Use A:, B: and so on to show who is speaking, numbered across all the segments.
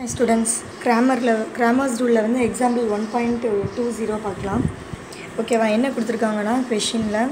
A: students கிராமரில் Cramer's ரூலில் வந்து example one point two zero பார்க்கலாம் ஓகேவா என்ன கொடுத்துருக்காங்கன்னா கொஷினில்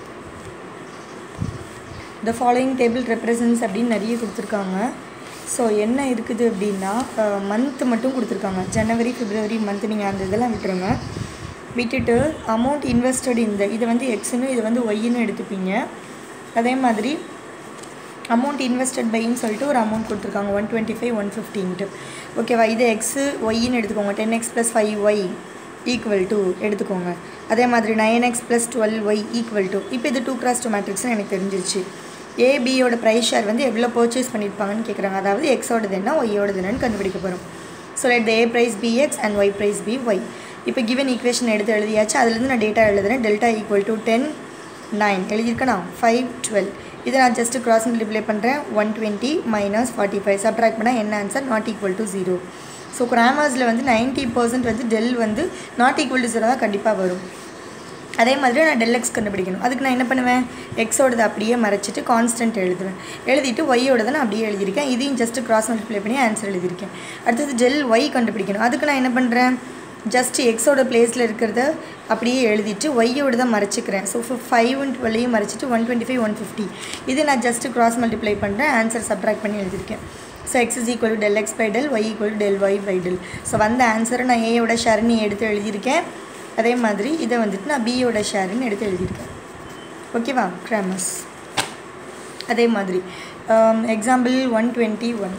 A: த ஃபாலோயிங் டேபிள் ரெப்ரசன்ஸ் அப்படின்னு நிறைய கொடுத்துருக்காங்க ஸோ என்ன இருக்குது அப்படின்னா மந்த் மட்டும் கொடுத்துருக்காங்க ஜனவரி பிப்ரவரி மந்த் நீங்கள் அந்த இதெல்லாம் விட்டுருங்க விட்டுட்டு அமௌண்ட் இன்வெஸ்டட் இந்த இது வந்து எக்ஸ்னு இது வந்து ஒய்ன்னு எடுத்துப்பீங்க அதே மாதிரி அமௌண்ட் இன்வெஸ்டட் பைன்னு சொல்லிட்டு ஒரு அமௌண்ட் கொடுத்துருக்காங்க ஒன் டுவெண்ட்டி ஃபைவ் ஒன் ஃபிஃப்டின்ட்டு ஓகேவா இது எக்ஸு ஒய்ன்னு எடுத்துக்கோங்க ten x plus five y equal to எடுத்துக்கோங்க அதே மாதிரி nine x plus twelve y equal to இப்போ இது டூ கிராஸ் டூ மேட்ரிக்ஸ்னு எனக்கு தெரிஞ்சிருச்சு ஏபியோட ப்ரைஸ் ஷேர் வந்து எவ்வளோ பர்ச்சேஸ் பண்ணியிருப்பாங்கன்னு கேட்குறாங்க அதாவது எக்ஸோடது என்ன ஒய்யோடது என்னன்னு கண்டுபிடிக்க போகிறோம் so let the a price be x and y price be y இப்போ கிவன் ஈக்குவேஷன் எடுத்து எழுதியாச்சு அதுலேருந்து நான் டேட்டா எழுதுறேன் delta equal to ten nine எழுதியிருக்கேனா ஃபைவ் டுவெல் இதை நான் ஜஸ்ட்டு கிராஸ் மல்டிப்ளை பண்ணுறேன் one twenty minus forty five subtract பண்ணால் என்ன answer not equal to zero so கிராமர்ஸில் வந்து நைன்ட்டி பர்சன்ட் வந்து டெல் வந்து நாட் ஈக்குவல் டு ஜீரோ தான் கண்டிப்பாக வரும் அதே மாதிரி நான் டெல் எக்ஸ் கண்டுபிடிக்கணும் அதுக்கு நான் என்ன பண்ணுவேன் எக்ஸோடது அப்படியே மறைச்சிட்டு கான்ஸ்டன்ட் எழுதுவேன் எழுதிட்டு ஒய்யோடதை நான் அப்படியே எழுதியிருக்கேன் இதையும் ஜஸ்ட் கிராஸ் மல்டிப்ளை பண்ணி ஆன்சர் எழுதியிருக்கேன் அடுத்தது டெல் ஒய் கண்டுபிடிக்கணும் அதுக்கு நான் என்ன பண்ணுறேன் ஜஸ்ட் எக்ஸோட பிளேஸில் இருக்கிறத அப்படியே எழுதிட்டு ஒய்யோட தான் மறைச்சிக்கிறேன் ஸோ ஃபைவ் அண்ட் டுவெல்லையும் மறைச்சிட்டு one twenty five one fifty இது நான் ஜஸ்ட் கிராஸ் மல்டிப்ளை பண்ணுறேன் ஆன்சர் சப்ட்ராக்ட் பண்ணி எழுதியிருக்கேன் so x is equal to del x by del y equal to del y by del so வந்த ஆன்சரை நான் ஏயோட ஷேர்னு எடுத்து எழுதியிருக்கேன் அதே மாதிரி இதை வந்துட்டு நான் பியோட ஷேருன்னு எடுத்து எழுதியிருக்கேன் ஓகேவா கிராமஸ் அதே மாதிரி example one twenty one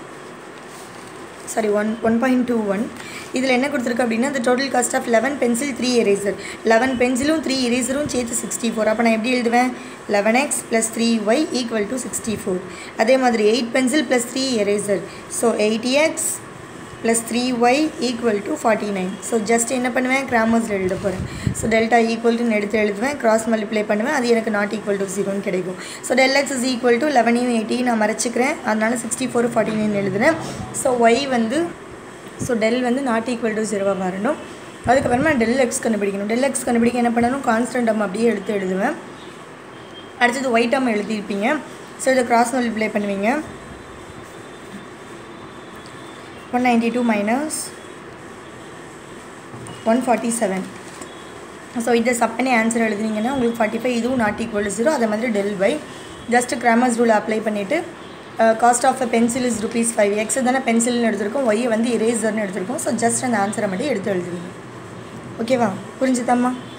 A: sorry one one point two one இதில் என்ன கொடுத்துருக்கு அப்படின்னா the total cost of eleven pencil three eraser eleven பென்சிலும் த்ரீ எரேசரும் சேர்த்து சிக்ஸ்டி ஃபோர் அப்போ நான் எப்படி எழுதுவேன் eleven x plus three y equal to sixty four அதே மாதிரி eight pencil plus three eraser so eight x plus three y equal to forty nine so just என்ன பண்ணுவேன் கிராமர்ஸில் எழுத போகிறேன் ஸோ டெல்டா ஈக்குவல் டுன்னு எடுத்து எழுதுவேன் கிராஸ் மல்டிப்ளை பண்ணுவேன் அது எனக்கு நாட் ஈக்குவல் டு ஜீரோன்னு கிடைக்கும் so del x is equal to லெவனையும் எயிட்டையும் நான் மறைச்சிக்கிறேன் அதனால சிக்ஸ்டி ஃபோர் ஃபார்ட்டி நைன் எழுதுறேன் ஸோ ஒய் வந்து ஸோ டெல் வந்து நாட் ஈக்குவல் டு ஜீரோவாக வரணும் அதுக்கப்புறமா டெல் எக்ஸ் கண்டுபிடிக்கணும் டெல் எக்ஸ் கண்டுபிடிக்க என்ன பண்ணணும் கான்ஸ்டன்ட் டம் அப்படியே எடுத்து எழுதுவேன் அடுத்தது ஒயிட் டம் எழுதியிருப்பீங்க ஸோ இதை கிராஸ் மல்டிப்ளை பண்ணுவீங்க one ninety two minus one forty seven so இதை சப் பண்ணி ஆன்சர் எழுதுனீங்கன்னா உங்களுக்கு ஃபார்ட்டி ஃபைவ் இதுவும் நாட் ஈக்குவல் டு ஜீரோ அதே மாதிரி del by just Cramer's rule apply பண்ணிவிட்டு cost of a pencil is rupees five x தானே பென்சில்னு எடுத்திருக்கோம் ஒய்யை வந்து இரேசர்னு எடுத்திருக்கோம் ஸோ ஜஸ்ட் அந்த ஆன்சரை மட்டும் எடுத்து எழுதுவீங்க ஓகேவா புரிஞ்சுதாம்மா